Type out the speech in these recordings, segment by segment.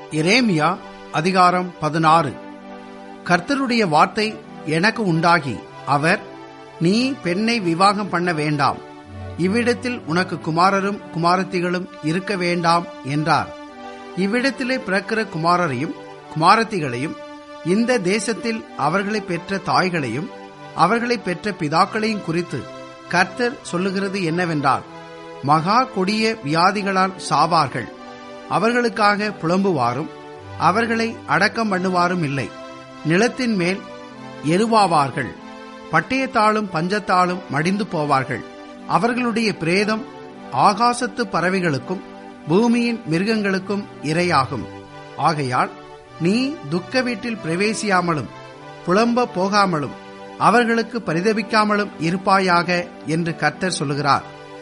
எரேமியா அதிகாரம் பதினாறு கர்த்தருடைய வார்த்தை எனக்கு உண்டாகி அவர் நீ பெண்ணை விவாகம் பண்ண வேண்டாம் இவ்விடத்தில் உனக்கு குமாரரும் குமாரத்திகளும் இருக்க வேண்டாம் என்றார் இவ்விடத்திலே பிறக்கிற குமாரரையும் குமாரத்திகளையும் இந்த தேசத்தில் அவர்களை பெற்ற தாய்களையும் அவர்களை பெற்ற பிதாக்களையும் குறித்து கர்த்தர் சொல்லுகிறது என்னவென்றால் மகா கொடிய வியாதிகளால் சாவார்கள் அவர்களுக்காக புலம்புவாரும் அவர்களை அடக்கம் பண்ணுவாரும் இல்லை நிலத்தின் மேல் எருவாவார்கள் பட்டயத்தாலும் பஞ்சத்தாலும் மடிந்து போவார்கள் அவர்களுடைய பிரேதம் ஆகாசத்து பறவைகளுக்கும் பூமியின் மிருகங்களுக்கும் இரையாகும் ஆகையால் நீ துக்க வீட்டில் பிரவேசியாமலும் புலம்ப போகாமலும் அவர்களுக்கு பரிதபிக்காமலும் இருப்பாயாக என்று கர்த்தர் சொல்லுகிறார்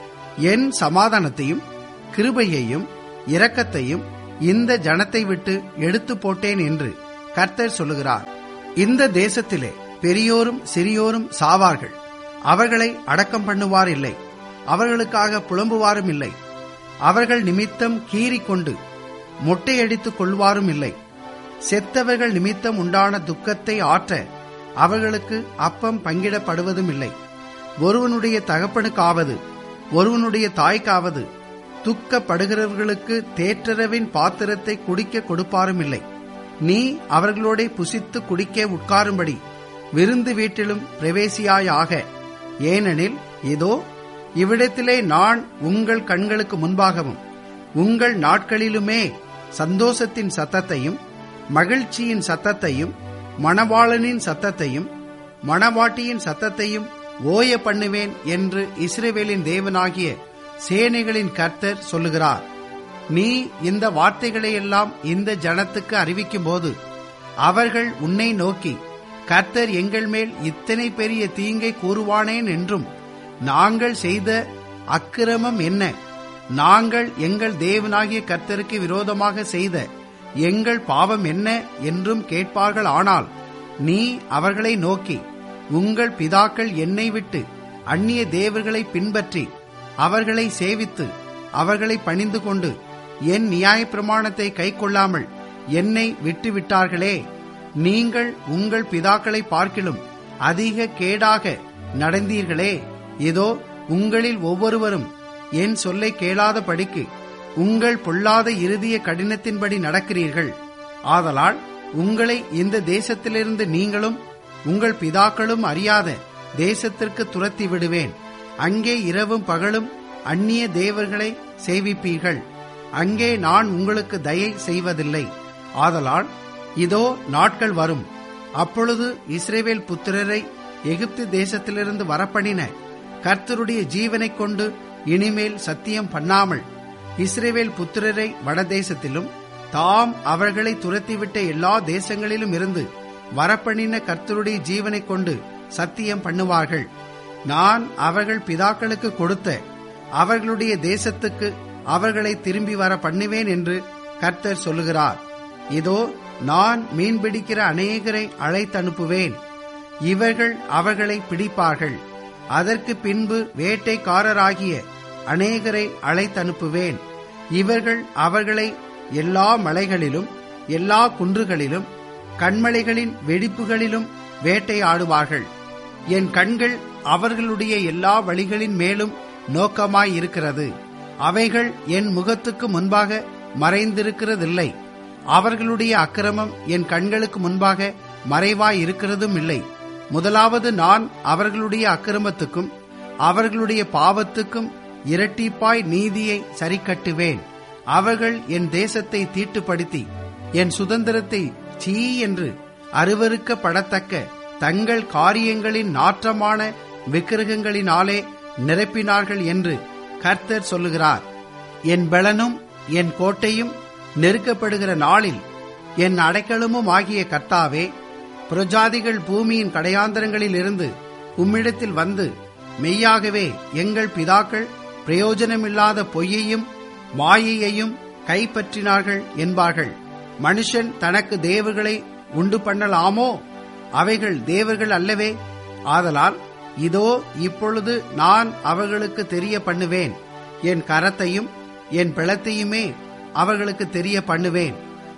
என் சமாதானத்தையும் கிருபையையும் இரக்கத்தையும் இந்த ஜனத்தை விட்டு எடுத்து போட்டேன் என்று கர்த்தர் சொல்லுகிறார் இந்த தேசத்திலே பெரியோரும் சிறியோரும் சாவார்கள் அவர்களை அடக்கம் பண்ணுவார் இல்லை அவர்களுக்காக புலம்புவாரும் இல்லை அவர்கள் நிமித்தம் கீறிக்கொண்டு மொட்டையடித்துக் கொள்வாரும் இல்லை செத்தவர்கள் நிமித்தம் உண்டான துக்கத்தை ஆற்ற அவர்களுக்கு அப்பம் பங்கிடப்படுவதும் இல்லை ஒருவனுடைய தகப்பனுக்காவது ஒருவனுடைய தாய்க்காவது துக்கப்படுகிறவர்களுக்கு தேற்றரவின் பாத்திரத்தை குடிக்க கொடுப்பாரும் இல்லை நீ அவர்களோட புசித்து குடிக்க உட்காரும்படி விருந்து வீட்டிலும் பிரவேசியாயாக ஏனெனில் இதோ இவ்விடத்திலே நான் உங்கள் கண்களுக்கு முன்பாகவும் உங்கள் நாட்களிலுமே சந்தோஷத்தின் சத்தத்தையும் மகிழ்ச்சியின் சத்தத்தையும் மணவாளனின் சத்தத்தையும் மணவாட்டியின் சத்தத்தையும் ஓய பண்ணுவேன் என்று இஸ்ரேவேலின் தேவனாகிய சேனைகளின் கர்த்தர் சொல்லுகிறார் நீ இந்த வார்த்தைகளை எல்லாம் இந்த ஜனத்துக்கு அறிவிக்கும் போது அவர்கள் உன்னை நோக்கி கர்த்தர் எங்கள் மேல் இத்தனை பெரிய தீங்கை கூறுவானேன் என்றும் நாங்கள் செய்த அக்கிரமம் என்ன நாங்கள் எங்கள் தேவனாகிய கர்த்தருக்கு விரோதமாக செய்த எங்கள் பாவம் என்ன என்றும் கேட்பார்கள் ஆனால் நீ அவர்களை நோக்கி உங்கள் பிதாக்கள் என்னை விட்டு அந்நிய தேவர்களை பின்பற்றி அவர்களை சேவித்து அவர்களை பணிந்து கொண்டு என் நியாய பிரமாணத்தை கை கொள்ளாமல் என்னை விட்டு விட்டார்களே நீங்கள் உங்கள் பிதாக்களை பார்க்கிலும் அதிக கேடாக நடந்தீர்களே இதோ உங்களில் ஒவ்வொருவரும் என் சொல்லை கேளாத படிக்கு உங்கள் பொல்லாத இறுதிய கடினத்தின்படி நடக்கிறீர்கள் ஆதலால் உங்களை இந்த தேசத்திலிருந்து நீங்களும் உங்கள் பிதாக்களும் அறியாத தேசத்திற்கு துரத்தி விடுவேன் அங்கே இரவும் பகலும் அந்நிய தேவர்களை சேவிப்பீர்கள் அங்கே நான் உங்களுக்கு தயை செய்வதில்லை ஆதலால் இதோ நாட்கள் வரும் அப்பொழுது இஸ்ரேவேல் புத்திரரை எகிப்து தேசத்திலிருந்து வரப்பணின கர்த்தருடைய ஜீவனைக் கொண்டு இனிமேல் சத்தியம் பண்ணாமல் இஸ்ரேவேல் புத்திரரை வடதேசத்திலும் தாம் அவர்களை துரத்திவிட்ட எல்லா தேசங்களிலும் இருந்து வரப்பண்ணின கர்த்தருடைய ஜீவனைக் கொண்டு சத்தியம் பண்ணுவார்கள் நான் அவர்கள் பிதாக்களுக்கு கொடுத்த அவர்களுடைய தேசத்துக்கு அவர்களை திரும்பி வர பண்ணுவேன் என்று கர்த்தர் சொல்லுகிறார் இதோ நான் மீன்பிடிக்கிற அநேகரை அழைத்தனுப்புவேன் இவர்கள் அவர்களை பிடிப்பார்கள் அதற்கு பின்பு வேட்டைக்காரராகிய அநேகரை அழைத்தனுப்புவேன் இவர்கள் அவர்களை எல்லா மலைகளிலும் எல்லா குன்றுகளிலும் கண்மலைகளின் வெடிப்புகளிலும் வேட்டையாடுவார்கள் என் கண்கள் அவர்களுடைய எல்லா வழிகளின் மேலும் நோக்கமாயிருக்கிறது அவைகள் என் முகத்துக்கு முன்பாக மறைந்திருக்கிறதில்லை அவர்களுடைய அக்கிரமம் என் கண்களுக்கு முன்பாக மறைவாயிருக்கிறதும் இல்லை முதலாவது நான் அவர்களுடைய அக்கிரமத்துக்கும் அவர்களுடைய பாவத்துக்கும் இரட்டிப்பாய் நீதியை சரிக்கட்டுவேன் அவர்கள் என் தேசத்தை தீட்டுப்படுத்தி என் சுதந்திரத்தை சீ என்று அருவருக்கப்படத்தக்க தங்கள் காரியங்களின் நாற்றமான விக்கிரகங்களினாலே நிரப்பினார்கள் என்று கர்த்தர் சொல்லுகிறார் என் பலனும் என் கோட்டையும் நெருக்கப்படுகிற நாளில் என் அடைக்கலமும் ஆகிய கர்த்தாவே புரஜாதிகள் பூமியின் கடையாந்தரங்களில் இருந்து உம்மிடத்தில் வந்து மெய்யாகவே எங்கள் பிதாக்கள் பிரயோஜனமில்லாத பொய்யையும் மாயையையும் கைப்பற்றினார்கள் என்பார்கள் மனுஷன் தனக்கு தேவர்களை உண்டு பண்ணலாமோ அவைகள் தேவர்கள் அல்லவே ஆதலால் இதோ இப்பொழுது நான் அவர்களுக்கு தெரிய பண்ணுவேன் என் கரத்தையும் என் பிளத்தையுமே அவர்களுக்கு தெரிய பண்ணுவேன்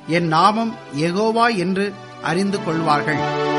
என் நாமம் எகோவா என்று அறிந்து கொள்வார்கள்